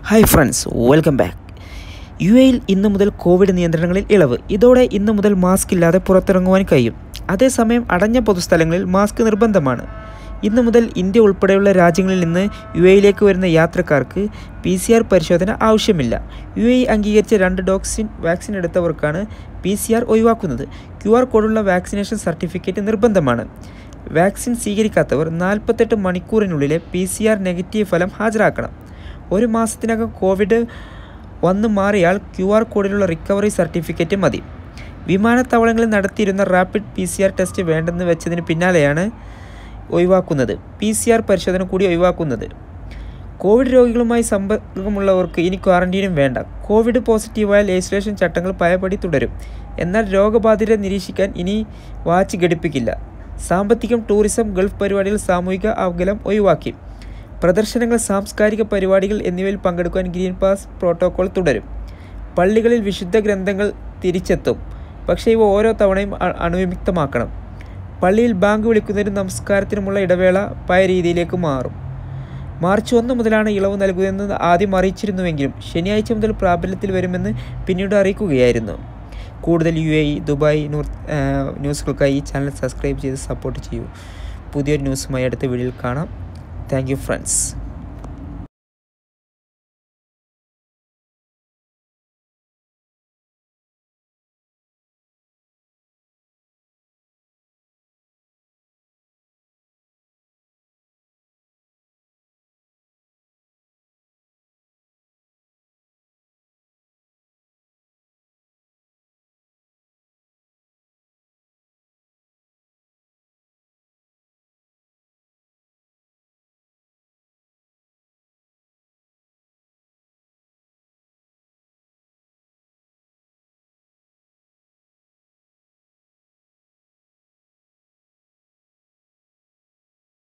hi friends welcome back U എയിൽ ഇന്നു മുതൽ കോവിഡ് നിയന്ത്രണങ്ങളിൽ ഇളവ് ഇതോടെ ഇന്നു മുതൽ മാസ്ക് ഇല്ലാതെ പുറത്തിറങ്ങുവാൻ കഴിയും അതേസമയം അടഞ്ഞ പൊതുസ്ഥലങ്ങളിൽ മാസ്ക് നിർബന്ധമാണ് ഇന്നു മുതൽ ഇന്ത്യ ഉൾപ്പെടെയുള്ള രാജ്യങ്ങളിൽ നിന്ന് യു എയിലേക്ക് വരുന്ന യാത്രക്കാർക്ക് പി സി ആർ പരിശോധന ആവശ്യമില്ല യു എ അംഗീകരിച്ച രണ്ട് ഡോക്സിൻ വാക്സിൻ എടുത്തവർക്കാണ് പി സി ആർ ഒഴിവാക്കുന്നത് ക്യു ആർ കോഡുള്ള വാക്സിനേഷൻ സർട്ടിഫിക്കറ്റ് നിർബന്ധമാണ് വാക്സിൻ സ്വീകരിക്കാത്തവർ നാൽപ്പത്തെട്ട് മണിക്കൂറിനുള്ളിലെ പി സി ആർ നെഗറ്റീവ് ഫലം ഹാജരാക്കണം ഒരു മാസത്തിനകം കോവിഡ് വന്നു മാറിയാൽ ക്യു ആർ കോഡിലുള്ള റിക്കവറി സർട്ടിഫിക്കറ്റ് മതി വിമാനത്താവളങ്ങളിൽ നടത്തിയിരുന്ന rapid P C R test വേണ്ടെന്ന് വെച്ചതിന് പിന്നാലെയാണ് ഒഴിവാക്കുന്നത് പി സി ആർ പരിശോധന കൂടി ഒഴിവാക്കുന്നത് കോവിഡ് രോഗികളുമായി സമ്പർക്കമുള്ളവർക്ക് ഇനി ക്വാറന്റീനും വേണ്ട കോവിഡ് പോസിറ്റീവായാൽ ഐസൊലേഷൻ ചട്ടങ്ങൾ പഴയപടി തുടരും എന്നാൽ രോഗബാധിതരെ നിരീക്ഷിക്കാൻ ഇനി വാച്ച് ഘടിപ്പിക്കില്ല സാമ്പത്തികം ടൂറിസം ഗൾഫ് പരിപാടികൾ സാമൂഹിക അകലം ഒഴിവാക്കി പ്രദർശനങ്ങൾ സാംസ്കാരിക പരിപാടികൾ എന്നിവയിൽ പങ്കെടുക്കാൻ ഗ്രീൻ പാസ് പ്രോട്ടോകോൾ തുടരും പള്ളികളിൽ വിശുദ്ധ ഗ്രന്ഥങ്ങൾ തിരിച്ചെത്തും പക്ഷേ ഇവ ഓരോ തവണയും അ- അണുവിമുക്തമാക്കണം പള്ളിയിൽ ബാങ്ക് വിളിക്കുന്നതിനും നമസ്കാരത്തിനുമുള്ള ഇടവേള പഴയ രീതിയിലേക്ക് മാറും മാർച്ച് ഒന്ന് മുതലാണ് ഇളവ് നൽകുന്നതെന്ന് ആദ്യം അറിയിച്ചിരുന്നുവെങ്കിലും ശനിയാഴ്ച മുതൽ പ്രാബല്യത്തിൽ വരുമെന്ന് പിന്നീട് അറിയിക്കുകയായിരുന്നു കൂടുതൽ U A E Dubai Noor ആ, ന്യൂസുകൾക്കായി ഈ ചാനൽ സബ്സ്ക്രൈബ് ചെയ്ത് സപ്പോർട്ട് ചെയ്യൂ പുതിയൊരു ന്യൂസുമായി അടുത്ത വീഡിയോയിൽ കാണാം താങ്ക് യു ഫ്രണ്ട്സ്